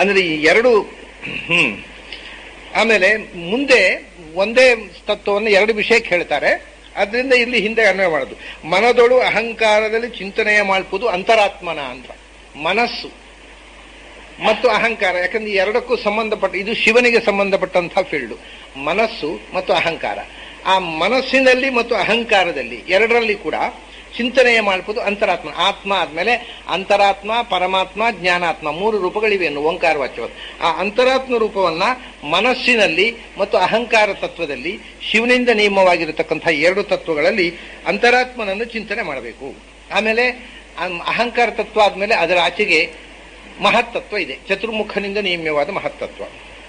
ಅಂದ್ರೆ ಈ ಎರಡು ಹ್ಮ್ ಆಮೇಲೆ ಮುಂದೆ ಒಂದೇ ತತ್ವವನ್ನು ಎರಡು ವಿಷಯಕ್ಕೆ ಹೇಳ್ತಾರೆ ಅದರಿಂದ ಇಲ್ಲಿ ಹಿಂದೆ ಅನ್ವಯ ಮಾಡೋದು ಮನದೊಳು ಅಹಂಕಾರದಲ್ಲಿ ಚಿಂತನೆಯ ಮಾಡ್ಬೋದು ಅಂತರಾತ್ಮನ ಅಂತ ಮನಸ್ಸು ಮತ್ತು ಅಹಂಕಾರ ಯಾಕಂದ್ರೆ ಈ ಎರಡಕ್ಕೂ ಸಂಬಂಧಪಟ್ಟ ಇದು ಶಿವನಿಗೆ ಸಂಬಂಧಪಟ್ಟಂತಹ ಫೀಲ್ಡ್ ಮನಸ್ಸು ಮತ್ತು ಅಹಂಕಾರ ಆ ಮನಸ್ಸಿನಲ್ಲಿ ಮತ್ತು ಅಹಂಕಾರದಲ್ಲಿ ಎರಡರಲ್ಲಿ ಕೂಡ ಚಿಂತನೆಯ ಮಾಡ್ಬೋದು ಅಂತರಾತ್ಮ ಆತ್ಮ ಆದ್ಮೇಲೆ ಅಂತರಾತ್ಮ ಪರಮಾತ್ಮ ಜ್ಞಾನಾತ್ಮ ಮೂರು ರೂಪಗಳಿವೆ ಅನ್ನು ಓಂಕಾರ ವಾಚ್ಯವಾದ ಆ ಅಂತರಾತ್ಮ ರೂಪವನ್ನ ಮನಸ್ಸಿನಲ್ಲಿ ಮತ್ತು ಅಹಂಕಾರ ತತ್ವದಲ್ಲಿ ಶಿವನಿಂದ ನಿಯಮವಾಗಿರತಕ್ಕಂತಹ ಎರಡು ತತ್ವಗಳಲ್ಲಿ ಅಂತರಾತ್ಮನನ್ನು ಚಿಂತನೆ ಮಾಡಬೇಕು ಆಮೇಲೆ ಆ ಅಹಂಕಾರ ತತ್ವ ಆದ್ಮೇಲೆ ಅದರ ಆಚೆಗೆ ಮಹತ್ತತ್ವ ಇದೆ ಚತುರ್ಮುಖನಿಂದ ನಿಯಮ್ಯವಾದ ಮಹತ್ತತ್ವ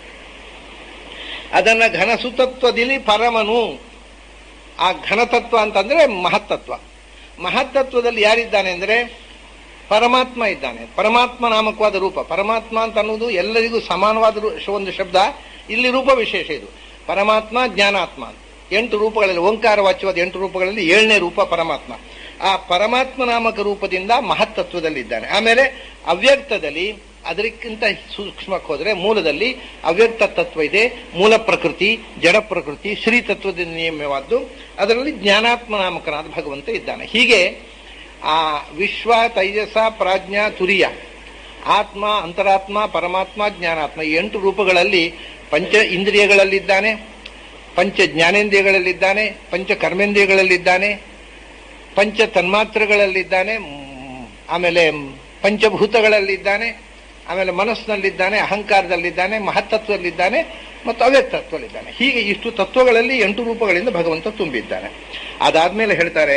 ಅದನ್ನ ಘನಸುತತ್ವದಲ್ಲಿ ಪರಮನು ಆ ಘನತತ್ವ ಅಂತಂದ್ರೆ ಮಹತ್ತತ್ವ ಮಹತ್ತತ್ವದಲ್ಲಿ ಯಾರಿದ್ದಾನೆ ಅಂದ್ರೆ ಪರಮಾತ್ಮ ಇದ್ದಾನೆ ಪರಮಾತ್ಮ ನಾಮಕವಾದ ರೂಪ ಪರಮಾತ್ಮ ಅಂತ ಅನ್ನೋದು ಎಲ್ಲರಿಗೂ ಸಮಾನವಾದ ರೂ- ಒಂದು ಶಬ್ದ ಇಲ್ಲಿ ರೂಪ ವಿಶೇಷ ಇದು ಪರಮಾತ್ಮ ಜ್ಞಾನಾತ್ಮ ಎಂಟು ರೂಪಗಳಲ್ಲಿ ಓಂಕಾರ ವಾಚ್ಯವಾದ ಎಂಟು ರೂಪಗಳಲ್ಲಿ ಏಳನೇ ರೂಪ ಪರಮಾತ್ಮ ಆ ಪರಮಾತ್ಮ ನಾಮಕ ರೂಪದಿಂದ ಮಹತ್ತತ್ವದಲ್ಲಿದ್ದಾನೆ ಆಮೇಲೆ ಅವ್ಯಕ್ತದಲ್ಲಿ ಅದಕ್ಕಿಂತ ಸೂಕ್ಷ್ಮಕ್ಕೆ ಹೋದ್ರೆ ಮೂಲದಲ್ಲಿ ಅವ್ಯಕ್ತ ತತ್ವ ಇದೆ ಮೂಲ ಪ್ರಕೃತಿ ಜಡ ಪ್ರಕೃತಿ ಶ್ರೀ ತತ್ವದಿಂದ ನಿಯಮವಾದ್ದು ಅದರಲ್ಲಿ ಜ್ಞಾನಾತ್ಮ ನಾಮಕನಾದ ಭಗವಂತ ಇದ್ದಾನೆ ಹೀಗೆ ಆ ವಿಶ್ವ ತೈಜಸ ಪ್ರಾಜ್ಞಾ ತುರಿಯ ಆತ್ಮ ಅಂತರಾತ್ಮ ಪರಮಾತ್ಮ ಜ್ಞಾನಾತ್ಮ ಈ ಎಂಟು ರೂಪಗಳಲ್ಲಿ ಪಂಚ ಇಂದ್ರಿಯಗಳಲ್ಲಿದ್ದಾನೆ ಪಂಚ ಜ್ಞಾನೇಂದ್ರಿಯಗಳಲ್ಲಿದ್ದಾನೆ ಪಂಚ ಕರ್ಮೇಂದ್ರಿಯಗಳಲ್ಲಿದ್ದಾನೆ ಪಂಚ ತನ್ಮಾತ್ರಗಳಲ್ಲಿದ್ದಾನೆ ಮ್, ಆಮೇಲೆ ಪಂಚಭೂತಗಳಲ್ಲಿದ್ದಾನೆ ಆಮೇಲೆ ಮನಸ್ಸಿನಲ್ಲಿದ್ದಾನೆ ಅಹಂಕಾರದಲ್ಲಿದ್ದಾನೆ ಮಹತ್ತತ್ವದಲ್ಲಿದ್ದಾನೆ ಮತ್ತು ಅವ್ಯಕ್ತತ್ವದಲ್ಲಿದ್ದಾನೆ ಹೀಗೆ ಇಷ್ಟು ತತ್ವಗಳಲ್ಲಿ ಎಂಟು ರೂಪಗಳಿಂದ ಭಗವಂತ ತುಂಬಿದ್ದಾನೆ ಅದಾದ್ಮೇಲೆ ಹೇಳ್ತಾರೆ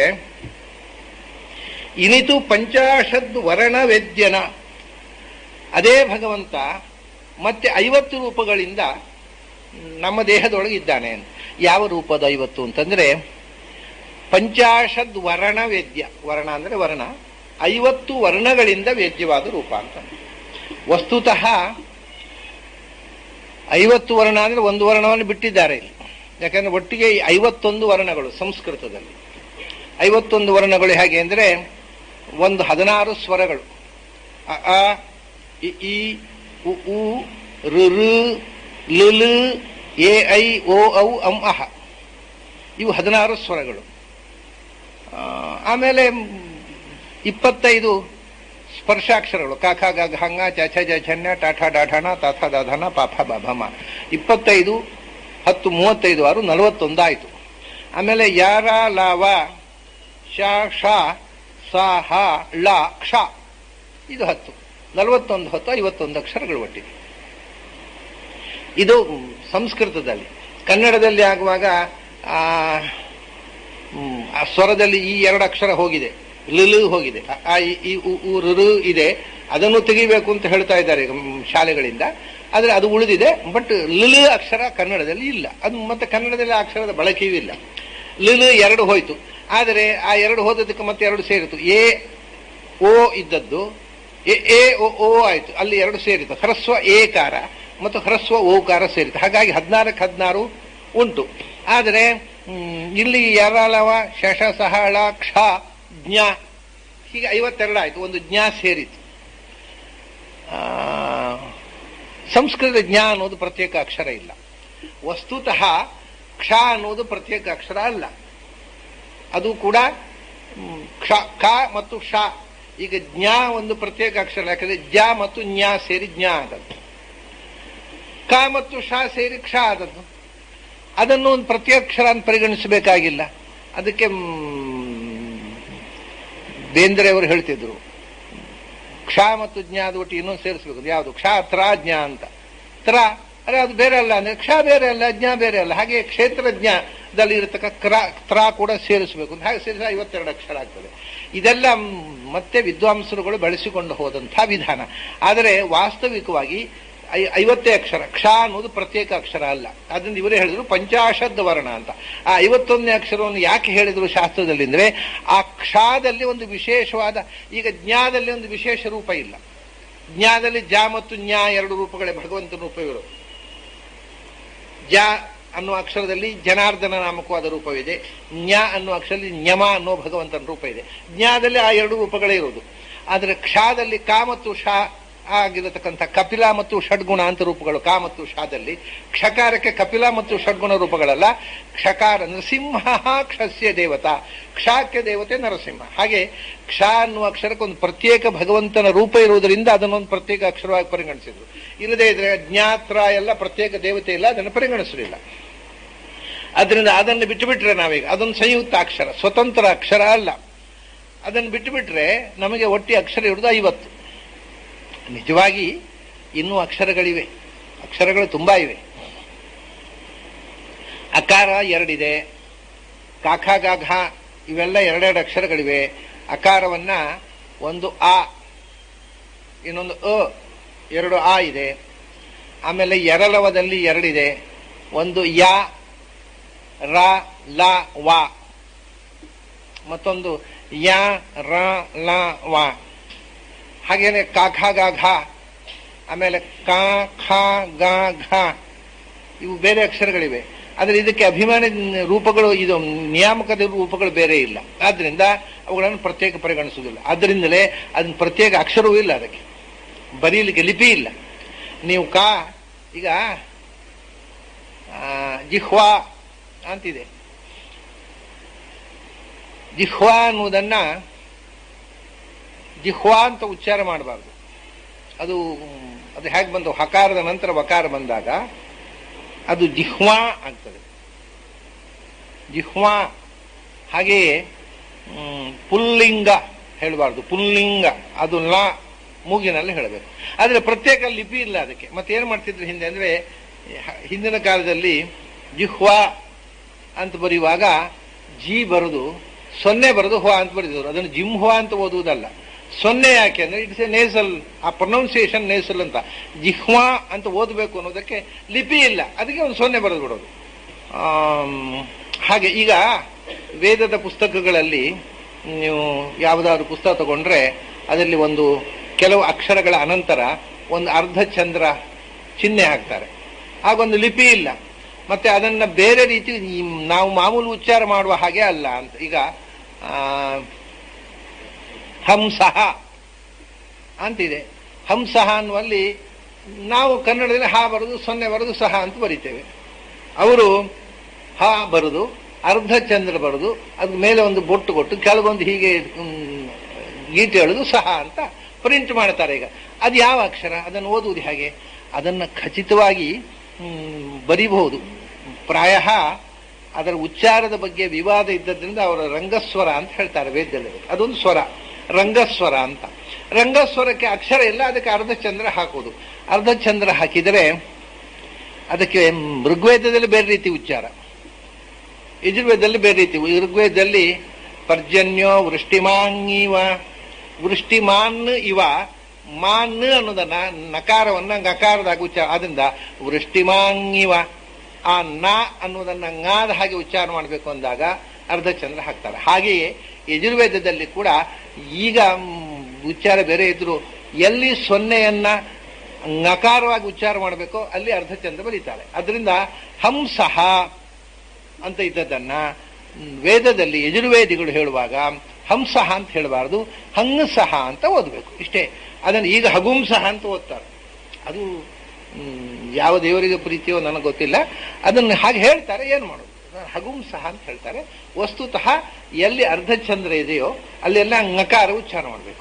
ಇನಿತು ಪಂಚಾಶದ್ ವರ್ಣ ವೇದ್ಯನ ಅದೇ ಭಗವಂತ ಮತ್ತೆ ಐವತ್ತು ರೂಪಗಳಿಂದ ನಮ್ಮ ದೇಹದೊಳಗೆ ಇದ್ದಾನೆ ಅಂತ ಯಾವ ರೂಪದ ಐವತ್ತು ಅಂತಂದ್ರೆ ಪಂಚಾಶದ್ ವರ್ಣ ವೇದ್ಯ ವರ್ಣ ಅಂದ್ರೆ ವರ್ಣ ಐವತ್ತು ವರ್ಣಗಳಿಂದ ವೇದ್ಯವಾದ ರೂಪ ಅಂತ ವಸ್ತುತಃ ಐವತ್ತು ವರ್ಣ ಅಂದ್ರೆ ಒಂದು ವರ್ಣವನ್ನು ಬಿಟ್ಟಿದ್ದಾರೆ ಇಲ್ಲಿ ಯಾಕಂದ್ರೆ ಒಟ್ಟಿಗೆ ಈ ಐವತ್ತೊಂದು ವರ್ಣಗಳು ಸಂಸ್ಕೃತದಲ್ಲಿ ಐವತ್ತೊಂದು ವರ್ಣಗಳು ಹೇಗೆ ಅಂದ್ರೆ ಒಂದು ಹದಿನಾರು ಸ್ವರಗಳು ಅ ಆ ಇ ಈ ಉ ಉ ಋ ಋ ಲು ಲು, ಎ ಐ ಓ ಔ ಅಂ ಅಹ ಇವು ಹದಿನಾರು ಸ್ವರಗಳು ಆ, ಆಮೇಲೆ ಮ್, ಇಪ್ಪತ್ತೈದು ಸ್ಪರ್ಶಾಕ್ಷರಗಳು ಕಾಖ ಗ ಹಂಗ ಚ ಛ ಜ ಛನ್ಯ ಟಾಠ ಡಾಠಣ ತಾಥ ದಾಧನ ಪಾಫ ಬಭಮ ಇಪ್ಪತ್ತೈದು ಹತ್ತು ಮೂವತ್ತೈದು ಆರು ನಲವತ್ತೊಂದಾಯಿತು ಆಮೇಲೆ ಯಾರ ಲಾವ ಶ ಶ ಸ ಹ ಳ ಕ್ಷ ಇದು ಹತ್ತು ನಲವತ್ತೊಂದು ಹತ್ತು ಐವತ್ತೊಂದು ಅಕ್ಷರಗಳು ಒಟ್ಟಿಗೆ ಇದು ಸಂಸ್ಕೃತದಲ್ಲಿ ಕನ್ನಡದಲ್ಲಿ ಆಗುವಾಗ ಆ ಹ್ಮ್, ಆ ಸ್ವರದಲ್ಲಿ ಈ ಎರಡು ಅಕ್ಷರ ಹೋಗಿದೆ ಲಿಲು ಹೋಗಿದೆ ಅ, ಆ ಇ, ಈ ಉ, ಉ, ರು, ರು ಇದೆ ಅದನ್ನು ತೆಗಿಬೇಕು ಅಂತ ಹೇಳ್ತಾ ಇದ್ದಾರೆ ಈಗ, ಮ್, ಶಾಲೆಗಳಿಂದ ಆದ್ರೆ ಅದು ಉಳಿದಿದೆ ಬಟ್ ಲಿಲು ಅಕ್ಷರ ಕನ್ನಡದಲ್ಲಿ ಇಲ್ಲ ಅದು ಮತ್ತೆ ಕನ್ನಡದಲ್ಲಿ ಆ ಅಕ್ಷರದ ಬಳಕೆಯೂ ಇಲ್ಲ ಲಿಲು ಎರಡು ಹೋಯ್ತು ಆದರೆ ಆ ಎರಡು ಹೋದದಕ್ಕೆ ಮತ್ತೆ ಎರಡು ಸೇರಿತು ಎ ಓ ಇದ್ದದ್ದು ಎ ಎ ಓ ಓ ಆಯ್ತು ಅಲ್ಲಿ ಎರಡು ಸೇರಿತು ಹ್ರಸ್ವ ಏಕಾರ ಮತ್ತು ಹ್ರಸ್ವ ಓಕಾರ ಸೇರಿತು ಹಾಗಾಗಿ ಹದಿನಾರಕ್ಕೆ ಹದಿನಾರು ಉಂಟು ಆದರೆ ಹ್ಮ್, ಇಲ್ಲಿ ಯರಳವ ಶಶ ಸಹಳ ಕ್ಷ ಜ್ಞ ಹೀಗೆ ಐವತ್ತೆರಡು ಆಯ್ತು ಒಂದು ಜ್ಞ ಸೇರಿತು ಆ, ಸಂಸ್ಕೃತ ಜ್ಞ ಅನ್ನೋದು ಪ್ರತ್ಯೇಕ ಅಕ್ಷರ ಇಲ್ಲ ವಸ್ತುತಃ ಕ್ಷ ಅನ್ನೋದು ಪ್ರತ್ಯೇಕ ಅಕ್ಷರ ಅಲ್ಲ ಅದು ಕೂಡ ಮ್, ಕ್ಷ ಕ ಮತ್ತು ಶ ಈಗ ಜ್ಞ ಒಂದು ಪ್ರತ್ಯೇಕ ಅಕ್ಷರ ಯಾಕಂದ್ರೆ ಜ ಮತ್ತು ಜ್ಞ ಸೇರಿ ಜ್ಞ ಆದದ್ದು ಕ ಮತ್ತು ಶ ಸೇರಿ ಕ್ಷ ಆದದ್ದು ಅದನ್ನು ಒಂದು ಪ್ರತ್ಯಕ್ಷರ ಅಂತ ಪರಿಗಣಿಸಬೇಕಾಗಿಲ್ಲ ಅದಕ್ಕೆ ಮ್, ಬೇಂದ್ರೆ ಅವರು ಹೇಳ್ತಿದ್ರು ಕ್ಷ ಮತ್ತು ಜ್ಞ ಅದು ಒಟ್ಟು ಇನ್ನೊಂದು ಸೇರಿಸ್ಬೇಕು ಯಾವುದು ಕ್ಷ ತ್ರ ಜ್ಞ ಅಂತ ತ್ರ ಅರೆ ಅದು ಬೇರೆ ಅಲ್ಲ ಅಂದ್ರೆ ಕ್ಷ ಬೇರೆ ಅಲ್ಲ ಜ್ಞ ಬೇರೆ ಅಲ್ಲ ಹಾಗೆ ಕ್ಷೇತ್ರಜ್ಞದಲ್ಲಿ ಇರತಕ್ಕ ಕ್ರ ತ್ರ ಕೂಡ ಸೇರಿಸಬೇಕು ಅಂತ ಹಾಗೆ ಸೇರಿಸ ಐವತ್ತೆರಡು ಅಕ್ಷರ ಆಗ್ತದೆ ಇದೆಲ್ಲ ಮ್, ಮತ್ತೆ ವಿದ್ವಾಂಸರುಗಳು ಬಳಸಿಕೊಂಡು ಹೋದಂತಹ ವಿಧಾನ ಆದರೆ ವಾಸ್ತವಿಕವಾಗಿ ಐ- ಐವತ್ತೇ ಅಕ್ಷರ ಕ್ಷ ಅನ್ನೋದು ಪ್ರತ್ಯೇಕ ಅಕ್ಷರ ಅಲ್ಲ ಅದರಿಂದ ಇವರೇ ಹೇಳಿದ್ರು ಪಂಚಾಶದ್ ವರ್ಣ ಅಂತ ಆ ಐವತ್ತೊಂದನೇ ಅಕ್ಷರವನ್ನು ಯಾಕೆ ಹೇಳಿದ್ರು ಶಾಸ್ತ್ರದಲ್ಲಿ ಅಂದ್ರೆ ಆ ಕ್ಷಾದಲ್ಲಿ ಒಂದು ವಿಶೇಷವಾದ ಈಗ ಜ್ಞಾದಲ್ಲಿ ಒಂದು ವಿಶೇಷ ರೂಪ ಇಲ್ಲ ಜ್ಞಾದಲ್ಲಿ ಜ ಮತ್ತು ಜ್ಞಾ ಎರಡು ರೂಪಗಳೇ ಭಗವಂತನ ರೂಪವಿರು ಜ ಅನ್ನುವ ಅಕ್ಷರದಲ್ಲಿ ಜನಾರ್ದನ ನಾಮಕವಾದ ರೂಪವಿದೆ ಜ್ಞ ಅನ್ನುವ ಅಕ್ಷರದಲ್ಲಿ ಜ್ಞಮ ಅನ್ನುವ ಭಗವಂತನ ರೂಪ ಇದೆ ಜ್ಞಾದಲ್ಲಿ ಆ ಎರಡು ರೂಪಗಳೇ ಇರುವುದು ಆದರೆ ಕ್ಷಾದಲ್ಲಿ ಕ ಮತ್ತು ಶ ಆಗಿರತಕ್ಕಂಥ ಕಪಿಲ ಮತ್ತು ಷಡ್ಗುಣ ಅಂತ ರೂಪಗಳು ಕ ಮತ್ತು ಶಾದಲ್ಲಿ ಕ್ಷಕಾರಕ್ಕೆ ಕಪಿಲ ಮತ್ತು ಷಡ್ಗುಣ ರೂಪಗಳಲ್ಲ ಕ್ಷಕಾರ ನರಸಿಂಹ ಕ್ಷಸ್ಯ ದೇವತಾ ಕ್ಷಾಕ್ಕೆ ದೇವತೆ ನರಸಿಂಹ ಹಾಗೆ ಕ್ಷ ಅನ್ನುವ ಅಕ್ಷರಕ್ಕೆ ಒಂದು ಪ್ರತ್ಯೇಕ ಭಗವಂತನ ರೂಪ ಇರುವುದರಿಂದ ಅದನ್ನೊಂದು ಪ್ರತ್ಯೇಕ ಅಕ್ಷರವಾಗಿ ಪರಿಗಣಿಸಿದ್ರು ಇಲ್ಲದೇ ಇದ್ರೆ ಜ್ಞಾತ್ರ ಎಲ್ಲ ಪ್ರತ್ಯೇಕ ದೇವತೆ ಇಲ್ಲ ಅದನ್ನು ಪರಿಗಣಿಸಲಿಲ್ಲ ಅದರಿಂದ ಅದನ್ನು ಬಿಟ್ಟುಬಿಟ್ರೆ ನಾವೀಗ ಅದೊಂದು ಸಂಯುಕ್ತ ಅಕ್ಷರ ಸ್ವತಂತ್ರ ಅಕ್ಷರ ಅಲ್ಲ ಅದನ್ನು ಬಿಟ್ಟುಬಿಟ್ರೆ ನಮಗೆ ಒಟ್ಟಿ ಅಕ್ಷರ ಇರುವುದು ಐವತ್ತು ನಿಜವಾಗಿ ಇನ್ನೂ ಅಕ್ಷರಗಳಿವೆ ಅಕ್ಷರಗಳು ತುಂಬಾ ಇವೆ ಅಕಾರ ಎರಡಿದೆ ಕಾಖ ಗಾಘ ಇವೆಲ್ಲ ಎರಡೆರಡು ಅಕ್ಷರಗಳಿವೆ ಅಕಾರವನ್ನ ಒಂದು ಆ ಇನ್ನೊಂದು ಅ ಎರಡು ಆ ಇದೆ ಆಮೇಲೆ ಎರಲವದಲ್ಲಿ ಎರಡಿದೆ ಒಂದು ಯ ರ ಲ ವ ಮತ್ತೊಂದು ಯ ರ ಲ ವ ಹಾಗೇನೆ ಕ ಖ ಗ ಘ ಆಮೇಲೆ ಕ ಖ ಗ ಘ ಇವು ಬೇರೆ ಅಕ್ಷರಗಳಿವೆ ಆದರೆ ಇದಕ್ಕೆ ಅಭಿಮಾನಿ ರೂಪಗಳು ಇದು ನಿಯಾಮಕದ ರೂಪಗಳು ಬೇರೆ ಇಲ್ಲ ಆದ್ರಿಂದ ಅವುಗಳನ್ನು ಪ್ರತ್ಯೇಕ ಪರಿಗಣಿಸುವುದಿಲ್ಲ ಆದ್ದರಿಂದಲೇ ಅದನ್ನ ಪ್ರತ್ಯೇಕ ಅಕ್ಷರವೂ ಇಲ್ಲ ಅದಕ್ಕೆ ಬರೀಲಿಕ್ಕೆ ಲಿಪಿ ಇಲ್ಲ ನೀವು ಕ ಈಗ ಆ, ಜಿಹ್ವಾ ಅಂತಿದೆ ಜಿಹ್ವಾ ಅನ್ನುವುದನ್ನ ಜಿಹ್ವಾ ಅಂತ ಉಚ್ಚಾರ ಮಾಡಬಾರ್ದು ಅದು ಅದು ಹೇಗೆ ಬಂದು ಹಕಾರದ ನಂತರ ವಕಾರ ಬಂದಾಗ ಅದು ಜಿಹ್ವಾ ಆಗ್ತದೆ ಜಿಹ್ವಾ ಹಾಗೆಯೇ ಮ್, ಪುಲ್ಲಿಂಗ ಹೇಳಬಾರ್ದು ಪುಲ್ಲಿಂಗ ಅದು ಲ ಮೂಗಿನಲ್ಲಿ ಹೇಳಬೇಕು ಆದರೆ ಪ್ರತ್ಯೇಕ ಲಿಪಿ ಇಲ್ಲ ಅದಕ್ಕೆ ಮತ್ತೇನು ಮಾಡ್ತಿದ್ರು ಹಿಂದೆ ಅಂದ್ರೆ ಹ- ಹಿಂದಿನ ಕಾಲದಲ್ಲಿ ಜಿಹ್ವಾ ಅಂತ ಬರೆಯುವಾಗ ಜಿ ಬರೆದು ಸೊನ್ನೆ ಬರೆದು ಹ್ವಾ ಅಂತ ಬರೆದಿದ್ರು ಅದನ್ನು ಜಿಂಹ್ವಾ ಅಂತ ಓದುವುದಲ್ಲ ಸೊನ್ನೆ ಯಾಕೆ ಅಂದ್ರೆ it's a nasal ah pronunciation nasal ಅಂತ ಜಿಹ್ವಾ ಅಂತ ಓದಬೇಕು ಅನ್ನೋದಕ್ಕೆ ಲಿಪಿ ಇಲ್ಲ ಅದಕ್ಕೆ ಒಂದು ಸೊನ್ನೆ ಬರೆದು ಬಿಡೋದು ಆಮ್, ಹಾಗೆ ಈಗ ವೇದದ ಪುಸ್ತಕಗಳಲ್ಲಿ ನೀವು ಯಾವುದಾದ್ರು ಪುಸ್ತಕ ತಗೊಂಡ್ರೆ ಅದರಲ್ಲಿ ಒಂದು ಕೆಲವು ಅಕ್ಷರಗಳ ಅನಂತರ ಒಂದು ಅರ್ಧ ಚಂದ್ರ ಚಿಹ್ನೆ ಹಾಕ್ತಾರೆ ಆಗೊಂದು ಲಿಪಿ ಇಲ್ಲ ಮತ್ತೆ ಅದನ್ನ ಬೇರೆ ರೀತಿ ಈ ನಾವು ಮಾಮೂಲು ಉಚ್ಚಾರ ಮಾಡುವ ಹಾಗೆ ಅಲ್ಲ ಅಂತ ಈಗ ಆ, ಹಂಸಃ ಅಂತಿದೆ ಹಂಸಃ ಅನ್ನುವಲ್ಲಿ ನಾವು ಕನ್ನಡದಲ್ಲಿ ಹಾ ಬರೆದು ಸೊನ್ನೆ ಬರೆದು ಸಹ ಅಂತ ಬರಿತೇವೆ ಅವರು ಹ ಬರೆದು ಅರ್ಧ ಚಂದ್ರ ಬರೆದು ಅದ್ರ ಮೇಲೆ ಒಂದು ಬೊಟ್ಟು ಕೊಟ್ಟು ಕೆಳಗೊಂದು ಹೀಗೆ ಮ್, ಗೀತೆ ಎಳೆದು ಸಹ ಅಂತ ಪ್ರಿಂಟ್ ಮಾಡ್ತಾರೆ ಈಗ ಅದು ಯಾವ ಅಕ್ಷರ ಅದನ್ನು ಓದುವುದು ಹೇಗೆ ಅದನ್ನು ಖಚಿತವಾಗಿ ಮ್, ಬರಿಬಹುದು ಪ್ರಾಯ ಅದರ ಉಚ್ಚಾರದ ಬಗ್ಗೆ ವಿವಾದ ಇದ್ದದ್ರಿಂದ ಅವರ ರಂಗಸ್ವರ ಅಂತ ಹೇಳ್ತಾರೆ ವೇದ್ಯದಲ್ಲಿ ಅದೊಂದು ಸ್ವರ ರಂಗಸ್ವರ ಅಂತ ರಂಗಸ್ವರಕ್ಕೆ ಅಕ್ಷರ ಇಲ್ಲ ಅದಕ್ಕೆ ಅರ್ಧ ಚಂದ್ರ ಹಾಕುವುದು ಅರ್ಧ ಚಂದ್ರ ಹಾಕಿದರೆ ಅದಕ್ಕೆ ಋಗ್ವೇದದಲ್ಲಿ ಬೇರೆ ರೀತಿ ಉಚ್ಚಾರ ಯಜುರ್ವೇದದಲ್ಲಿ ಬೇರೆ ರೀತಿ ಋಗ್ವೇದದಲ್ಲಿ ಪರ್ಜನ್ಯೋ ವೃಷ್ಟಿಮಾಂಗಿವ ವೃಷ್ಟಿಮಾನ್ ಇವ ಮಾನ್ ಅನ್ನೋದನ್ನ ನಕಾರವನ್ನ ಗಕಾರದಾಗ ಉಚ್ಚಾರ ಆದ್ರಿಂದ ವೃಷ್ಟಿಮಾಂಗಿವ ಆ ನ ಅನ್ನೋದನ್ನ ಗಾದ ಹಾಗೆ ಉಚ್ಚಾರ ಮಾಡಬೇಕು ಅಂದಾಗ ಅರ್ಧ ಚಂದ್ರ ಹಾಕ್ತಾರೆ ಹಾಗೆಯೇ ಯಜುರ್ವೇದದಲ್ಲಿ ಕೂಡ ಈಗ ಮ್, ಉಚ್ಚಾರ ಬೇರೆ ಇದ್ರು ಎಲ್ಲಿ ಸೊನ್ನೆಯನ್ನ ನಕಾರವಾಗಿ ಉಚ್ಚಾರ ಮಾಡಬೇಕೋ ಅಲ್ಲಿ ಅರ್ಧ ಚಂದ್ರ ಬರೀತಾರೆ ಅದರಿಂದ ಹಂಸಹ ಅಂತ ಇದ್ದದನ್ನ ಮ್, ವೇದದಲ್ಲಿ ಯಜುರ್ವೇದಿಗಳು ಹೇಳುವಾಗ ಹಂಸಹ ಅಂತ ಹೇಳಬಾರದು ಹಂಸಹ ಅಂತ ಓದಬೇಕು ಇಷ್ಟೇ ಅದನ್ನು ಈಗ ಹಗುಂಸಹ ಅಂತ ಓದ್ತಾರೆ ಅದು ಮ್, ಯಾವ ದೇವರಿಗೆ ಪ್ರೀತಿಯೋ ನನಗೆ ಗೊತ್ತಿಲ್ಲ ಅದನ್ನು ಹಾಗೆ ಹೇಳ್ತಾರೆ ಏನು ಮಾಡೋದು ಹಗುಂಸಹ ಅಂತ ಹೇಳ್ತಾರೆ ವಸ್ತುತಃ ಎಲ್ಲಿ ಅರ್ಧ ಚಂದ್ರ ಇದೆಯೋ ಅಲ್ಲೆಲ್ಲ ನಕಾರ ಉಚ್ಚಾರ ಮಾಡಬೇಕು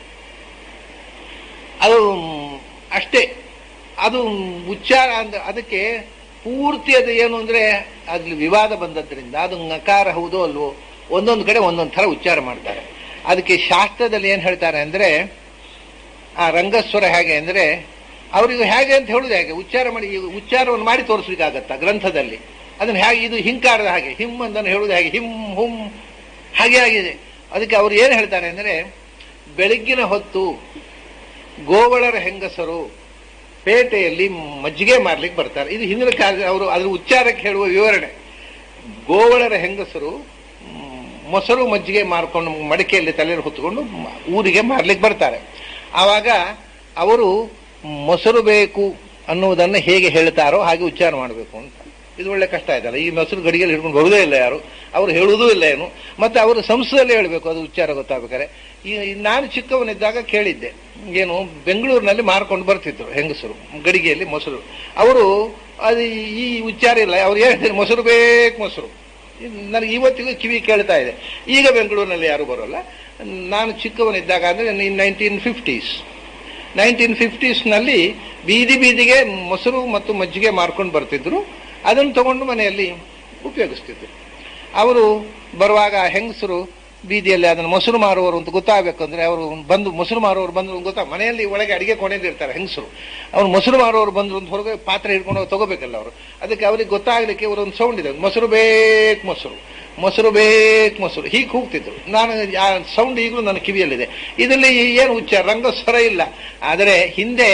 ಅದು ಮ್, ಅಷ್ಟೇ ಅದು ಉಚ್ಚಾರ ಅಂದ್ರೆ ಅದಕ್ಕೆ ಪೂರ್ತಿ ಅದು ಏನು ಅಂದ್ರೆ ಅದ್ರಲ್ಲಿ ವಿವಾದ ಬಂದದ್ರಿಂದ ಅದು ನಕಾರ ಹೌದೋ ಅಲ್ವೋ ಒಂದೊಂದು ಕಡೆ ಒಂದೊಂದು ಥರ ಉಚ್ಚಾರ ಮಾಡ್ತಾರೆ ಅದಕ್ಕೆ ಶಾಸ್ತ್ರದಲ್ಲಿ ಏನು ಹೇಳ್ತಾರೆ ಅಂದ್ರೆ ಆ ರಂಗಸ್ವರ ಹೇಗೆ ಅಂದ್ರೆ ಅವರಿಗೆ ಹೇಗೆ ಅಂತ ಹೇಳುದು ಹೇಗೆ ಉಚ್ಚಾರ ಮಾಡಿ ಈಗ ಉಚ್ಚಾರವನ್ನು ಮಾಡಿ ತೋರಿಸ್ಲಿಕ್ಕಾಗತ್ತಾ ಗ್ರಂಥದಲ್ಲಿ ಅದನ್ನ ಹೇಗೆ ಇದು ಹಿಂಕಾರದ ಹಾಗೆ ಹಿಮ್ ಅಂದನ್ನು ಹೇಳುದು ಹೇಗೆ ಹಿಮ್ ಹುಮ್ ಹಾಗೆ ಆಗಿದೆ ಅದಕ್ಕೆ ಅವ್ರು ಏನು ಹೇಳ್ತಾರೆ ಅಂದ್ರೆ ಬೆಳಗ್ಗಿನ ಹೊತ್ತು ಗೋವಳರ ಹೆಂಗಸರು ಪೇಟೆಯಲ್ಲಿ ಮಜ್ಜಿಗೆ ಮಾರ್ಲಿಕ್ಕೆ ಬರ್ತಾರೆ ಇದು ಹಿಂದಿನ ಕಾಲ ಅವರು ಅದ್ರ ಉಚ್ಚಾರಕ್ಕೆ ಹೇಳುವ ವಿವರಣೆ ಗೋವಳರ ಹೆಂಗಸರು ಮ್, ಮೊಸರು ಮಜ್ಜಿಗೆ ಮಾರ್ಕೊಂಡು ಮಡಿಕೆಯಲ್ಲಿ ತಲೆ ಹೊತ್ಕೊಂಡು ಮ- ಊರಿಗೆ ಮಾರ್ಲಿಕ್ಕೆ ಬರ್ತಾರೆ ಆವಾಗ ಅವರು ಮೊಸರು ಬೇಕು ಅನ್ನುವುದನ್ನು ಹೇಗೆ ಹೇಳ್ತಾರೋ ಹಾಗೆ ಉಚ್ಚಾರ ಮಾಡಬೇಕು ಅಂತ ಇದು ಒಳ್ಳೆ ಕಷ್ಟ ಆಯ್ತಲ್ಲ ಈ ಮೊಸರು ಗಡಿಗೆಯಲ್ಲಿ ಹಿಡ್ಕೊಂಡು ಬರುವುದೇ ಇಲ್ಲ ಯಾರು ಅವರು ಹೇಳುವುದೂ ಇಲ್ಲ ಏನು ಮತ್ತೆ ಅವರು ಸಂಸ್ಕೃತದಲ್ಲಿ ಹೇಳಬೇಕು ಅದು ಉಚ್ಚಾರ ಗೊತ್ತಾಗ್ಬೇಕಾರೆ ಈ ನಾನು ಚಿಕ್ಕವನಿದ್ದಾಗ ಕೇಳಿದ್ದೆ ಏನು ಬೆಂಗಳೂರಿನಲ್ಲಿ ಮಾರ್ಕೊಂಡು ಬರ್ತಿದ್ರು ಹೆಂಗಸರು ಗಡಿಗೆಯಲ್ಲಿ ಮೊಸರು ಅವರು ಅದು ಈ ಉಚ್ಚಾರ ಇಲ್ಲ ಅವ್ರು ಹೇಳ್ತಾರೆ ಮೊಸರು ಬೇಕು ಮೊಸರು ಇದು ನನಗೆ ಇವತ್ತಿಗೂ ಕಿವಿ ಕೇಳ್ತಾ ಇದೆ ಈಗ ಬೆಂಗಳೂರಿನಲ್ಲಿ ಯಾರು ಬರೋಲ್ಲ ನಾನು ಚಿಕ್ಕವನಿದ್ದಾಗ ಅಂದರೆ ನೈನ್ಟೀನ್ ಫಿಫ್ಟೀಸ್ ನೈನ್ಟೀನ್ ಫಿಫ್ಟೀಸ್ನಲ್ಲಿ ಬೀದಿ ಬೀದಿಗೆ ಮೊಸರು ಮತ್ತು ಮಜ್ಜಿಗೆ ಮಾರ್ಕೊಂಡು ಬರ್ತಿದ್ರು ಅದನ್ನು ತಗೊಂಡು ಮನೆಯಲ್ಲಿ ಉಪಯೋಗಿಸ್ತಿದ್ರು ಅವರು ಬರುವಾಗ ಹೆಂಗಸರು ಬೀದಿಯಲ್ಲಿ ಅದನ್ನು ಮೊಸರು ಮಾರುವವರು ಅಂತ ಗೊತ್ತಾಗಬೇಕು ಅಂದ್ರೆ ಅವರು ಬಂದು ಮೊಸರು ಮಾರುವವರು ಬಂದ್ರು ಅಂತ ಗೊತ್ತಾ ಮನೆಯಲ್ಲಿ ಒಳಗೆ ಅಡಿಗೆ ಕೊನೆಯಲ್ಲಿ ಇರ್ತಾರೆ ಹೆಂಗಸರು ಅವ್ರು ಮೊಸರು ಮಾರುವವರು ಬಂದ್ರು ಅಂತ ಹೊರಗೆ ಪಾತ್ರೆ ಹಿಡ್ಕೊಂಡು ಹೋಗಿ ತಗೋಬೇಕಲ್ಲ ಅವರು ಅದಕ್ಕೆ ಅವ್ರಿಗೆ ಗೊತ್ತಾಗ್ಲಿಕ್ಕೆ ಇವರು ಒಂದು ಸೌಂಡ್ ಇದೆ ಮೊಸರು ಬೇಕು ಮೊಸರು ಮೊಸರು ಬೇಕು ಮೊಸರು ಹೀಗೆ ಕೂಗ್ತಿದ್ರು ನಾನು ಆ ಸೌಂಡ್ ಈಗಲೂ ನನ್ನ ಕಿವಿಯಲ್ಲಿದೆ ಇದರಲ್ಲಿ ಏನು ಉಚ್ಚಾರ ರಂಗಸ್ವರ ಇಲ್ಲ ಆದರೆ ಹಿಂದೆ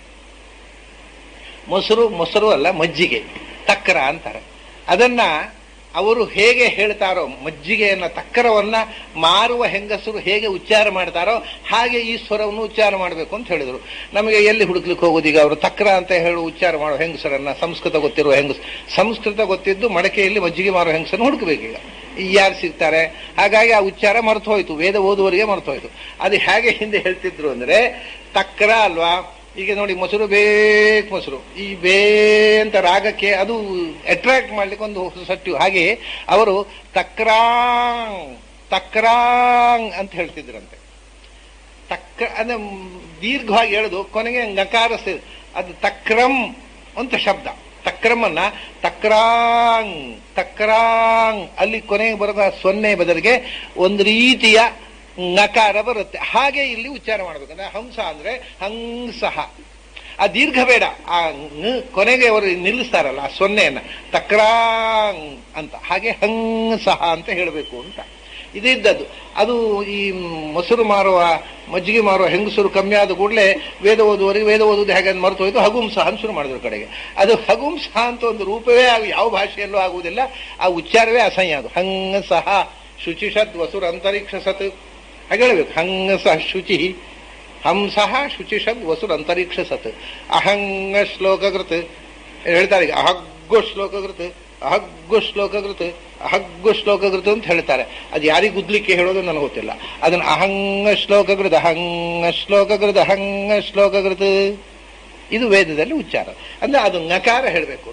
ಮೊಸರು ಮೊಸರು ಅಲ್ಲ ಮಜ್ಜಿಗೆ ತಕ್ಕರ ಅಂತಾರೆ ಅದನ್ನ ಅವರು ಹೇಗೆ ಹೇಳ್ತಾರೋ ಮಜ್ಜಿಗೆಯನ್ನ ತಕ್ಕರವನ್ನ ಮಾರುವ ಹೆಂಗಸರು ಹೇಗೆ ಉಚ್ಚಾರ ಮಾಡ್ತಾರೋ ಹಾಗೆ ಈ ಸ್ವರವನ್ನು ಉಚ್ಚಾರ ಮಾಡಬೇಕು ಅಂತ ಹೇಳಿದರು ನಮಗೆ ಎಲ್ಲಿ ಹುಡುಕ್ಲಿಕ್ಕೆ ಹೋಗೋದೀಗ ಅವರು ತಕ್ಕರ ಅಂತ ಹೇಳಿ ಉಚ್ಚಾರ ಮಾಡೋ ಹೆಂಗಸರನ್ನ ಸಂಸ್ಕೃತ ಗೊತ್ತಿರುವ ಹೆಂಗಸ ಸಂಸ್ಕೃತ ಗೊತ್ತಿದ್ದು ಮಡಕೆಯಲ್ಲಿ ಮಜ್ಜಿಗೆ ಮಾರೋ ಹೆಂಗಸನ್ನು ಹುಡುಕಬೇಕೀಗ ಯಾರು ಸಿಗ್ತಾರೆ ಹಾಗಾಗಿ ಆ ಉಚ್ಚಾರ ಮರೆತು ಹೋಯ್ತು ವೇದ ಓದುವವರಿಗೆ ಮರೆತು ಹೋಯ್ತು ಅದು ಹೇಗೆ ಹಿಂದೆ ಹೇಳ್ತಿದ್ರು ಅಂದ್ರೆ ತಕ್ಕರ ಅಲ್ವಾ ಈಗ ನೋಡಿ ಮೊಸರು ಬೇಕು ಮೊಸರು ಈ ಬೇ ಅಂತ ರಾಗಕ್ಕೆ ಅದು ಅಟ್ರಾಕ್ಟ್ ಮಾಡ್ಲಿಕ್ಕೆ ಒಂದು ಸಟ್ಟು ಹಾಗೆ ಅವರು ತಕ್ರಾಂಗ್ ತಕ್ರಾಂಗ್ ಅಂತ ಹೇಳ್ತಿದ್ರಂತೆ ತಕ್ಕ ಅಂದ್ರೆ ದೀರ್ಘವಾಗಿ ಹೇಳುದು ಕೊನೆಗೆ ನಕಾರ ಅದು ತಕ್ರಂ ಅಂತ ಶಬ್ದ ತಕ್ರಮನ್ನ ತಕ್ರಾಂಗ್ ತಕ್ರಾಂಗ್ ಅಲ್ಲಿ ಕೊನೆಗೆ ಬರದ ಸೊನ್ನೆ ಬದಲಿಗೆ ಒಂದು ರೀತಿಯ ನಕಾರ ಬರುತ್ತೆ ಹಾಗೆ ಇಲ್ಲಿ ಉಚ್ಚಾರ ಮಾಡ್ಬೇಕಂದ್ರೆ ಹಂಸ ಅಂದ್ರೆ ಹಂಸಹ ಆ ದೀರ್ಘ ಬೇಡ ಆ ನ್ ಕೊನೆಗೆ ಅವರು ನಿಲ್ಲಿಸ್ತಾರಲ್ಲ ಆ ಸೊನ್ನೆಯನ್ನ ತಕ್ರಾಂಗ್ ಅಂತ ಹಾಗೆ ಹಂಸಹ ಅಂತ ಹೇಳಬೇಕು ಅಂತ ಇದಿದ್ದದ್ದು ಅದು ಈ ಮೊಸರು ಮಾರುವ ಮಜ್ಜಿಗೆ ಮಾರುವ ಹೆಂಗಸರು ಕಮ್ಮಿ ಆದ ಕೂಡಲೇ ವೇದ ಓದುವವರಿಗೆ ವೇದ ಓದುವುದು ಹೇಗೆ ಅಂತ ಮರೆತು ಹೋಯ್ತು ಹಗುಂಸ ಅಂತ ಶುರು ಮಾಡಿದ್ರು ಕಡೆಗೆ ಅದು ಹಗುಂಸ ಅಂತ ಒಂದು ರೂಪವೇ ಆಗ ಯಾವ ಭಾಷೆಯಲ್ಲೂ ಆಗುವುದಿಲ್ಲ ಆ ಉಚ್ಚಾರವೇ ಅಸಹ್ಯ ಅದು ಹಂಗಸಹ ಶುಚಿಷದ್ ವಸುರ ಅಂತರಿಕ್ಷ ಸತ್ ಹಾಗೆ ಹೇಳ್ಬೇಕು ಹಂಗಸ ಶುಚಿ ಹಂಸಃ ಶುಚಿಷದ್ ವಸುರ ಅಂತರಿಕ್ಷ ಸತ್ ಅಹಂಗ ಶ್ಲೋಕಕೃತ್ ಹೇಳ್ತಾರೆ ಈಗ ಅಹಗ್ಗು ಶ್ಲೋಕಕೃತ್ ಅಹಗ್ಗು ಶ್ಲೋಕಕೃತ್ ಅಹಗ್ಗು ಶ್ಲೋಕಕೃತ್ ಅಂತ ಹೇಳ್ತಾರೆ ಅದು ಯಾರಿಗೆ ಗುದ್ಲಿಕ್ಕೆ ಹೇಳೋದು ನನಗೆ ಗೊತ್ತಿಲ್ಲ ಅದನ್ನ ಅಹಂಗ ಶ್ಲೋಕಕೃತ್ ಅಹಂಗ ಶ್ಲೋಕಕೃತ್ ಅಹಂಗ ಶ್ಲೋಕಕೃತ್ ಇದು ವೇದದಲ್ಲಿ ಉಚ್ಚಾರ ಅಂದ್ರೆ ಅದು ನಕಾರ ಹೇಳಬೇಕು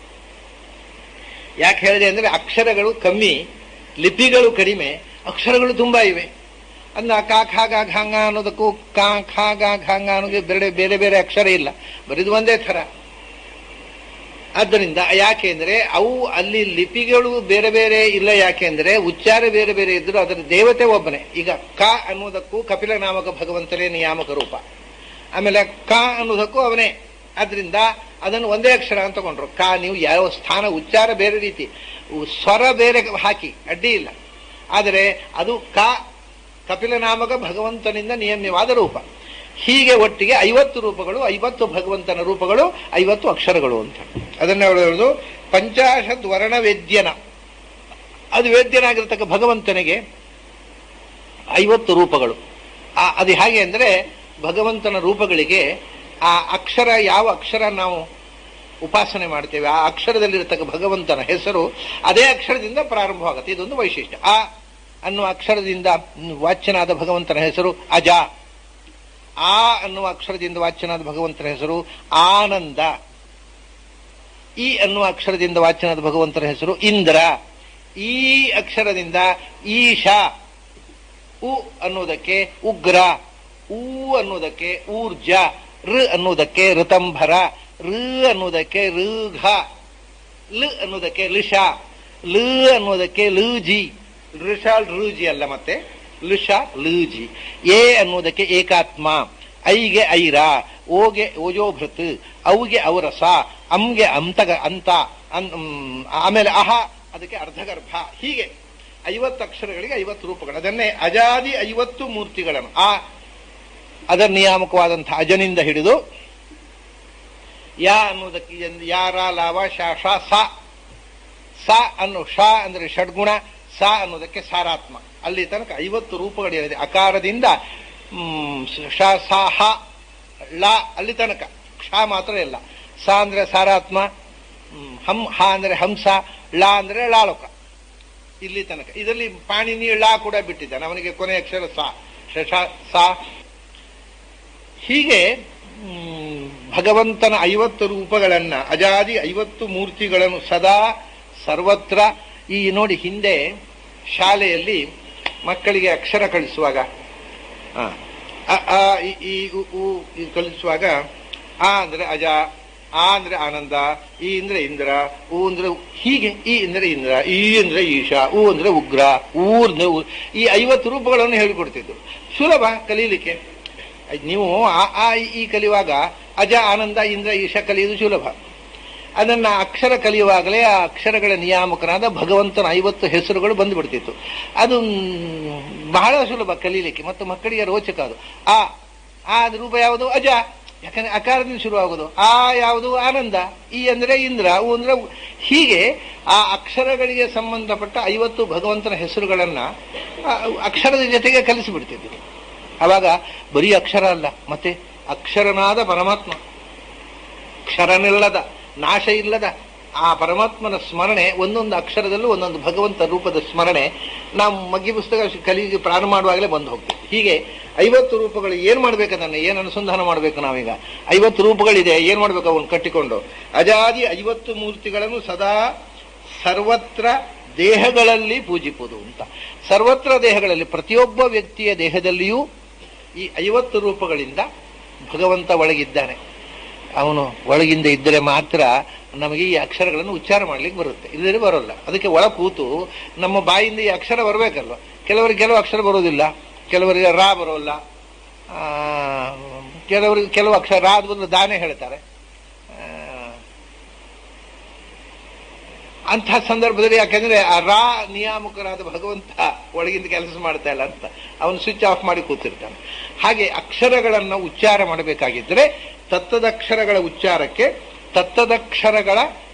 ಯಾಕೆ ಹೇಳಿದೆ ಅಂದ್ರೆ ಅಕ್ಷರಗಳು ಕಮ್ಮಿ ಲಿಪಿಗಳು ಕಡಿಮೆ ಅಕ್ಷರಗಳು ತುಂಬಾ ಇವೆ ಅನ್ನ ಕಾ ಖಾ ಗಾ ಘಾಂಗ ಅನ್ನೋದಕ್ಕೂ ಕಾ ಖಾ ಗಾ ಘಾಂಗ ಅನ್ನೋದು ಬೇರೆ ಬೇರೆ ಬೇರೆ ಅಕ್ಷರ ಇಲ್ಲ ಬರೀದು ಒಂದೇ ಥರ ಆದ್ದರಿಂದ ಯಾಕೆ ಅಂದ್ರೆ ಅವು ಅಲ್ಲಿ ಲಿಪಿಗಳು ಬೇರೆ ಬೇರೆ ಇಲ್ಲ ಯಾಕೆ ಅಂದ್ರೆ ಉಚ್ಚಾರ ಬೇರೆ ಬೇರೆ ಇದ್ರು ಅದರ ದೇವತೆ ಒಬ್ಬನೇ ಈಗ ಕ ಅನ್ನೋದಕ್ಕೂ ಕಪಿಲ ನಾಮಕ ಭಗವಂತನೇ ನಿಯಾಮಕ ರೂಪ ಆಮೇಲೆ ಕ ಅನ್ನೋದಕ್ಕೂ ಅವನೇ ಆದ್ರಿಂದ ಅದನ್ನು ಒಂದೇ ಅಕ್ಷರ ಅಂತ ತಗೊಂಡ್ರು ಕ ನೀವು ಯಾವ ಸ್ಥಾನ ಉಚ್ಚಾರ ಬೇರೆ ರೀತಿ ಸ್ವರ ಬೇರೆ ಹಾಕಿ ಅಡ್ಡಿ ಇಲ್ಲ ಆದರೆ ಅದು ಕ ಕಪಿಲ ನಾಮಕ ಭಗವಂತನಿಂದ ನಿಯಮ್ಯವಾದ ರೂಪ ಹೀಗೆ ಒಟ್ಟಿಗೆ ಐವತ್ತು ರೂಪಗಳು ಐವತ್ತು ಭಗವಂತನ ರೂಪಗಳು ಐವತ್ತು ಅಕ್ಷರಗಳು ಅಂತ ಅದನ್ನ ಅವರು ಹೇಳುದು ಪಂಚಾಶದ್ ವರ್ಣ ವೇದ್ಯನ ಅದು ವೇದ್ಯನಾಗಿರ್ತಕ್ಕ ಭಗವಂತನಿಗೆ ಐವತ್ತು ರೂಪಗಳು ಆ ಅದು ಹೇಗೆ ಅಂದ್ರೆ ಭಗವಂತನ ರೂಪಗಳಿಗೆ ಆ ಅಕ್ಷರ ಯಾವ ಅಕ್ಷರ ನಾವು ಉಪಾಸನೆ ಮಾಡ್ತೇವೆ ಆ ಅಕ್ಷರದಲ್ಲಿರ್ತಕ್ಕ ಭಗವಂತನ ಹೆಸರು ಅದೇ ಅಕ್ಷರದಿಂದ ಪ್ರಾರಂಭವಾಗುತ್ತೆ ಇದೊಂದು ವೈಶಿಷ್ಟ್ಯ ಆ ಅನ್ನುವ ಅಕ್ಷರದಿಂದ ವಾಚ್ಯನಾದ ಭಗವಂತನ ಹೆಸರು ಅಜ ಆ ಅನ್ನುವ ಅಕ್ಷರದಿಂದ ವಾಚ್ಯನಾದ ಭಗವಂತನ ಹೆಸರು ಆನಂದ ಈ ಅನ್ನುವ ಅಕ್ಷರದಿಂದ ವಾಚ್ಯನಾದ ಭಗವಂತನ ಹೆಸರು ಇಂದ್ರ ಈ ಅಕ್ಷರದಿಂದ ಈಶ ಉ ಅನ್ನುವುದಕ್ಕೆ ಉಗ್ರ ಊ ಅನ್ನುವುದಕ್ಕೆ ಊರ್ಜ ಋ ಅನ್ನುವುದಕ್ಕೆ ಋತಂಭರ ಋ ಅನ್ನುವುದಕ್ಕೆ ಋಘ ಲ್ ಅನ್ನುವುದಕ್ಕೆ ಲಿಷ ಲ್ ಅನ್ನುವುದಕ್ಕೆ ಲೂಜಿ ಋಷ ಋಜಿ ಅಲ್ಲ ಮತ್ತೆ ಲುಷ ಲೂಜಿ ಎ ಅನ್ನುವುದಕ್ಕೆ ಏಕಾತ್ಮ ಐಗೆ ಐರ ಓಗೆ ಓಜೋಭೃತ್ ಅವ್ಗೆ ಔರಸ ಅಂಗೆ ಅಂತಗ ಅಂತ ಅನ್- ಮ್, ಆಮೇಲೆ ಅಹ ಅದಕ್ಕೆ ಅರ್ಧಗರ್ಭ ಹೀಗೆ ಐವತ್ತು ಅಕ್ಷರಗಳಿಗೆ ಐವತ್ತು ರೂಪಗಳು ಅದನ್ನೇ ಅಜಾದಿ ಐವತ್ತು ಮೂರ್ತಿಗಳನ್ನು ಆ ಅದರ ನಿಯಾಮಕವಾದಂತಹ ಅಜನಿಂದ ಹಿಡಿದು ಯಾ ಅನ್ನುವುದಕ್ಕೆ ಎಂದ್- ಯಾರ ಲಾವ ಶಾ ಶ ಸ ಸ ಅನ್ನು ಶ ಅಂದ್ರೆ ಷಡ್ಗುಣ ಸ ಅನ್ನೋದಕ್ಕೆ ಸಾರಾತ್ಮ ಅಲ್ಲಿ ತನಕ ಐವತ್ತು ರೂಪಗಳಿದೆ ಅಕಾರದಿಂದ ಮ್, ಶ ಸ ಹ ಳ ಅಲ್ಲಿ ತನಕ ಕ್ಷ ಮಾತ್ರ ಇಲ್ಲ ಸ ಅಂದ್ರೆ ಸಾರಾತ್ಮ ಮ್, ಹಂ ಹ ಅಂದ್ರೆ ಹಂಸ ಳ ಅಂದ್ರೆ ಲಾಳುಕ ಇಲ್ಲಿ ತನಕ ಇದರಲ್ಲಿ ಪಾಣಿನಿ ಳ ಕೂಡ ಬಿಟ್ಟಿದ್ದಾನೆ ಅವನಿಗೆ ಕೊನೆ ಅಕ್ಷರ ಸ ಶಶ ಸಾ ಹೀಗೆ ಮ್, ಭಗವಂತನ ಐವತ್ತು ರೂಪಗಳನ್ನ ಅಜಾದಿ ಐವತ್ತು ಮೂರ್ತಿಗಳನ್ನು ಸದಾ ಸರ್ವತ್ರ ಈ ನೋಡಿ ಹಿಂದೆ ಶಾಲೆಯಲ್ಲಿ ಮಕ್ಕಳಿಗೆ ಅಕ್ಷರ ಕಲಿಸುವಾಗ ಆ, ಅ, ಆ, ಇ, ಈ, ಉ, ಉ ಈ ಕಲಿಸುವಾಗ ಆ ಅಂದ್ರೆ ಅಜ ಆ ಅಂದ್ರೆ ಆನಂದ ಈ ಅಂದ್ರೆ ಇಂದ್ರ ಉ ಅಂದ್ರೆ ಉ- ಹೀಗೆ ಈ ಅಂದ್ರೆ ಇಂದ್ರ ಈ ಅಂದ್ರೆ ಈಶಾ ಉ ಅಂದ್ರೆ ಉಗ್ರ ಊ ಅಂದ್ರೆ ಉ- ಈ ಐವತ್ತು ರೂಪಗಳನ್ನು ಹೇಳಿಕೊಡ್ತಿದ್ರು ಸುಲಭ ಕಲೀಲಿಕ್ಕೆ ಅದ್ ನೀವು ಆ ಆ ಇ, ಈ ಕಲಿಯುವಾಗ ಅಜ ಆನಂದ ಇಂದ್ರ ಈಶಾ ಕಲಿಯುವುದು ಸುಲಭ ಅದನ್ನ ಅಕ್ಷರ ಕಲಿಯುವಾಗಲೇ ಆ ಅಕ್ಷರಗಳ ನಿಯಾಮಕನಾದ ಭಗವಂತನ ಐವತ್ತು ಹೆಸರುಗಳು ಬಂದುಬಿಡ್ತಿತ್ತು ಅದು ಮ್, ಬಹಳ ಸುಲಭ ಕಲೀಲಿಕ್ಕೆ ಮತ್ತು ಮಕ್ಕಳಿಗೆ ರೋಚಕ ಅದು ಆ ಆ ಅದ್ ರೂಪ ಯಾವುದು ಅಜ ಯಾಕಂದ್ರೆ ಅಕಾರದಿಂದ ಶುರುವಾಗುವುದು ಆ ಯಾವುದು ಆನಂದ ಈ ಅಂದ್ರೆ ಇಂದ್ರ ಉ ಅಂದ್ರೆ ಉ- ಹೀಗೆ ಆ ಅಕ್ಷರಗಳಿಗೆ ಸಂಬಂಧಪಟ್ಟ ಐವತ್ತು ಭಗವಂತನ ಹೆಸರುಗಳನ್ನ ಆ ಅಕ್ಷರದ ಜೊತೆಗೆ ಕಲಿಸಿಬಿಡ್ತಿದ್ರು ಅವಾಗ ಬರೀ ಅಕ್ಷರ ಅಲ್ಲ ಮತ್ತೆ ಅಕ್ಷರನಾದ ಪರಮಾತ್ಮ ಕ್ಷರನಿಲ್ಲದ ನಾಶ ಇಲ್ಲದ ಆ ಪರಮಾತ್ಮನ ಸ್ಮರಣೆ ಒಂದೊಂದು ಅಕ್ಷರದಲ್ಲೂ ಒಂದೊಂದು ಭಗವಂತ ರೂಪದ ಸ್ಮರಣೆ ನಾವು ಮಗ್ಗಿ ಪುಸ್ತಕ ಕಲಿಗೆ ಪ್ರಾರಂಭ ಮಾಡುವಾಗಲೇ ಬಂದು ಹೋಗ್ತೀವಿ ಹೀಗೆ ಐವತ್ತು ರೂಪಗಳು ಏನ್ ಮಾಡ್ಬೇಕು ಅದನ್ನ ಏನ್ ಅನುಸಂಧಾನ ಮಾಡ್ಬೇಕು ನಾವೀಗ ಐವತ್ತು ರೂಪಗಳಿದೆ ಏನ್ ಮಾಡ್ಬೇಕು ಅವನು ಕಟ್ಟಿಕೊಂಡು ಅಜಾದಿ ಐವತ್ತು ಮೂರ್ತಿಗಳನ್ನು ಸದಾ ಸರ್ವತ್ರ ದೇಹಗಳಲ್ಲಿ ಪೂಜಿಪುದು ಅಂತ ಸರ್ವತ್ರ ದೇಹಗಳಲ್ಲಿ ಪ್ರತಿಯೊಬ್ಬ ವ್ಯಕ್ತಿಯ ದೇಹದಲ್ಲಿಯೂ ಈ ಐವತ್ತು ರೂಪಗಳಿಂದ ಭಗವಂತ ಒಳಗಿದ್ದಾನೆ ಅವನು ಒಳಗಿಂದ ಇದ್ದರೆ ಮಾತ್ರ ನಮಗೆ ಈ ಅಕ್ಷರಗಳನ್ನು ಉಚ್ಚಾರ ಮಾಡ್ಲಿಕ್ಕೆ ಬರುತ್ತೆ ಇಲ್ಲದ್ರೆ ಬರೋಲ್ಲ ಅದಕ್ಕೆ ಒಳ ಕೂತು ನಮ್ಮ ಬಾಯಿಂದ ಈ ಅಕ್ಷರ ಬರಬೇಕಲ್ವ ಕೆಲವರಿಗೆ ಕೆಲವು ಅಕ್ಷರ ಬರೋದಿಲ್ಲ ಕೆಲವರಿಗೆ ರಾ ಬರೋಲ್ಲ ಆ, ಕೆಲವರಿಗೆ ಕೆಲವು ಅಕ್ಷರ ರಾ ಆದ ಬದಲು ದಾನೆ ಹೇಳ್ತಾರೆ ಆ, ಅಂಥ ಸಂದರ್ಭದಲ್ಲಿ ಯಾಕಂದ್ರೆ ಆ ರಾ ನಿಯಾಮಕರಾದ ಭಗವಂತ ಒಳಗಿಂದ ಕೆಲಸ ಮಾಡ್ತಾ ಇಲ್ಲ ಅಂತ ಅವನು ಸ್ವಿಚ್ ಆಫ್ ಮಾಡಿ ಕೂತಿರ್ತಾನೆ ಹಾಗೆ ಅಕ್ಷರಗಳನ್ನ ಉಚ್ಚಾರ ಮಾಡಬೇಕಾಗಿದ್ರೆ ತತ್ತದಕ್ಷರಗಳ ಉಚ್ಚಾರಕ್ಕೆ ತತ್ತದಕ್ಷರಗಳ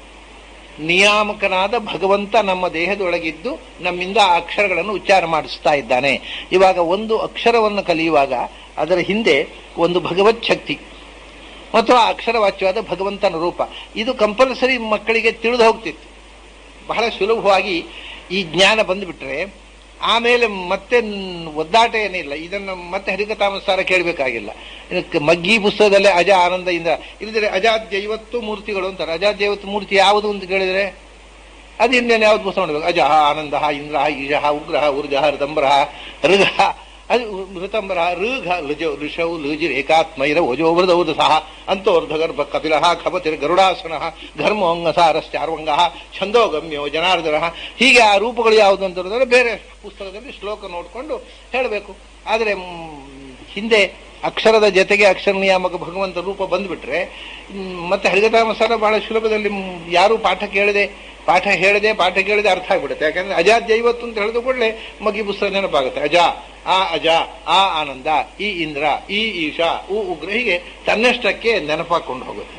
ನಿಯಾಮಕನಾದ ಭಗವಂತ ನಮ್ಮ ದೇಹದೊಳಗಿದ್ದು ನಮ್ಮಿಂದ ಆ ಅಕ್ಷರಗಳನ್ನು ಉಚ್ಚಾರ ಮಾಡಿಸ್ತಾ ಇದ್ದಾನೆ ಇವಾಗ ಒಂದು ಅಕ್ಷರವನ್ನು ಕಲಿಯುವಾಗ ಅದರ ಹಿಂದೆ ಒಂದು ಭಗವತ್ ಶಕ್ತಿ ಮತ್ತು ಆ ಅಕ್ಷರವಾಚ್ಯವಾದ ಭಗವಂತನ ರೂಪ ಇದು ಕಂಪಲ್ಸರಿ ಮಕ್ಕಳಿಗೆ ತಿಳಿದು ಹೋಗ್ತಿತ್ತು ಬಹಳ ಸುಲಭವಾಗಿ ಈ ಜ್ಞಾನ ಬಂದುಬಿಟ್ರೆ ಆಮೇಲೆ ಮತ್ತೆ ನ್- ಒದ್ದಾಟ ಏನಿಲ್ಲ ಇದನ್ನು ಮತ್ತೆ ಹರಿಕತಾಮಸಾರ ಕೇಳಬೇಕಾಗಿಲ್ಲ ಇದಕ್ಕೆ ಮಗ್ಗಿ ಪುಸ್ತಕದಲ್ಲೇ ಅಜ ಆನಂದ ಇಂದ್ರ ಇಲ್ಲದ್ರೆ ಅಜಾದ್ಯೈವತ್ತು ಮೂರ್ತಿಗಳು ಅಂತಾರೆ ಅಜಾದ್ಯೈವತ್ತು ಮೂರ್ತಿ ಯಾವುದು ಅಂತ ಕೇಳಿದ್ರೆ ಅದು ಇನ್ನೇನು ಯಾವ್ದು ಪುಸ್ತಕ ನೋಡ್ಬೇಕು ಅಜ ಆನಂದ ಇಂದ್ರ ಈಜ ಉಗ್ರಹ ಊರ್ಜ ಋತಂಬರ ಋಗ ಅದು ಋತಂಬರ ಋಘ ಲುಜೋ ಋಷೌ ಲುಜಿ ಏಕಾತ್ಮೈರ ಓಜೋ ವೃದೌದ ಸಹ ಅಂತೋರ್ಧಗರ್ಭ ಕಪಿಲ ಖಪತಿರ್ ಗರುಡಾಸನ ಘರ್ಮೋಂಗಸಾರಶ್ಚಾರ್ವಂಗ ಛಂದೋಗಮ್ಯೋ ಜನಾರ್ದನ ಹೀಗೆ ಆ ರೂಪಗಳು ಯಾವುದು ಅಂತ ಹೇಳಿದ್ರೆ ಬೇರೆ ಪುಸ್ತಕದಲ್ಲಿ ಶ್ಲೋಕ ನೋಡಿಕೊಂಡು ಹೇಳಬೇಕು ಆದರೆ ಮ್, ಹಿಂದೆ ಅಕ್ಷರದ ಜೊತೆಗೆ ಅಕ್ಷರ ನಿಯಾಮಕ ಭಗವಂತ ರೂಪ ಬಂದ್ಬಿಟ್ರೆ ಮ್, ಮತ್ತೆ ಹರಿಗತಾಮಸಾರ ಬಹಳ ಸುಲಭದಲ್ಲಿ ಮ್, ಯಾರು ಪಾಠ ಕೇಳದೆ ಪಾಠ ಹೇಳದೆ ಪಾಠ ಕೇಳದೆ ಅರ್ಥ ಆಗ್ಬಿಡುತ್ತೆ ಯಾಕಂದ್ರೆ ಅಜಾದ್ಯೈವತ್ತು ಅಂತ ಹೇಳಿದ ಕೂಡಲೇ ಮಗಿ ಪುಸ್ತಕ ನೆನಪಾಗುತ್ತೆ ಅಜ ಆ ಅಜ ಆ ಆನಂದ ಈ ಇಂದ್ರ ಈ ಈಶಾ ಉ ಉಗ್ರ ಹೀಗೆ ತನ್ನಷ್ಟಕ್ಕೆ ನೆನಪಾಕೊಂಡು ಹೋಗುತ್ತೆ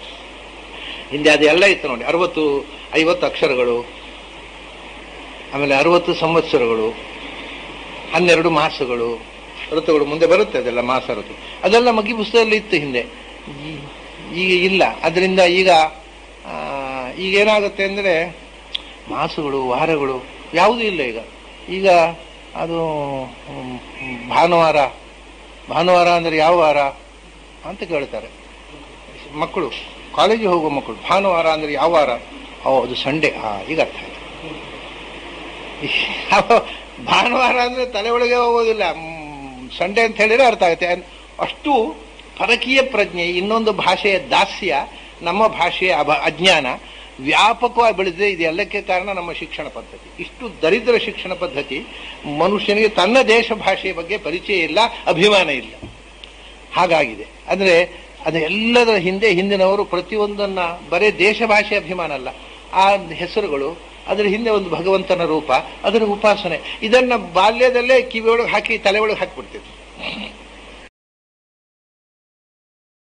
ಹಿಂದೆ ಅದೆಲ್ಲ ಇತ್ತು ನೋಡಿ ಅರವತ್ತು ಐವತ್ತು ಅಕ್ಷರಗಳು ಆಮೇಲೆ ಅರವತ್ತು ಸಂವತ್ಸರಗಳು ಹನ್ನೆರಡು ಮಾಸಗಳು ಋತುಗಳು ಮುಂದೆ ಬರುತ್ತೆ ಅದೆಲ್ಲ ಮಾಸ ಋತು ಅದೆಲ್ಲ ಮಗಿ ಪುಸ್ತಕದಲ್ಲಿ ಇತ್ತು ಹಿಂದೆ ಈ- ಈಗ ಇಲ್ಲ ಅದರಿಂದ ಈಗ ಆ, ಈಗ ಏನಾಗುತ್ತೆ ಅಂದರೆ ಮಾಸಗಳು ವಾರಗಳು ಯಾವುದೂ ಇಲ್ಲ ಈಗ ಈಗ ಅದು ಹ್ಮ್, ಭಾನುವಾರ ಭಾನುವಾರ ಅಂದರೆ ಯಾವ ವಾರ ಅಂತ ಕೇಳ್ತಾರೆ ಮಕ್ಕಳು ಕಾಲೇಜಿಗೆ ಹೋಗುವ ಮಕ್ಕಳು ಭಾನುವಾರ ಅಂದರೆ ಯಾವ ವಾರ ಓ ಅದು ಸಂಡೇ ಹಾ ಈಗ ಅರ್ಥ ಆಯ್ತು ಅವ ಭಾನುವಾರ ಅಂದ್ರೆ ತಲೆ ಒಳಗೆ ಹೋಗೋದಿಲ್ಲ ಸಂಡೇ ಅಂತ ಹೇಳಿದ್ರೆ ಅರ್ಥ ಆಗುತ್ತೆ ಅನ್- ಅಷ್ಟು ಪರಕೀಯ ಪ್ರಜ್ಞೆ ಇನ್ನೊಂದು ಭಾಷೆಯ ದಾಸ್ಯ ನಮ್ಮ ಭಾಷೆಯ ಅಭ ಅಜ್ಞಾನ ವ್ಯಾಪಕವಾಗಿ ಬೆಳೆದಿದೆ ಇದೆಲ್ಲಕ್ಕೆ ಕಾರಣ ನಮ್ಮ ಶಿಕ್ಷಣ ಪದ್ಧತಿ ಇಷ್ಟು ದರಿದ್ರ ಶಿಕ್ಷಣ ಪದ್ಧತಿ ಮನುಷ್ಯನಿಗೆ ತನ್ನ ದೇಶ ಭಾಷೆಯ ಬಗ್ಗೆ ಪರಿಚಯ ಇಲ್ಲ ಅಭಿಮಾನ ಇಲ್ಲ ಹಾಗಾಗಿದೆ ಅಂದ್ರೆ ಅದು ಎಲ್ಲದರ ಹಿಂದೆ ಹಿಂದಿನವರು ಪ್ರತಿಯೊಂದನ್ನ ಬರೇ ದೇಶ ಭಾಷೆ ಅಭಿಮಾನ ಅಲ್ಲ ಆ ಹೆಸರುಗಳು ಅದರ ಹಿಂದೆ ಒಂದು ಭಗವಂತನ ರೂಪ ಅದರ ಉಪಾಸನೆ ಇದನ್ನ ಬಾಲ್ಯದಲ್ಲೇ ಕಿವಿಯೊಳಗೆ ಹಾಕಿ ತಲೆ ಒಳಗೆ ಹಾಕಿಬಿಡ್ತಿದ್ರು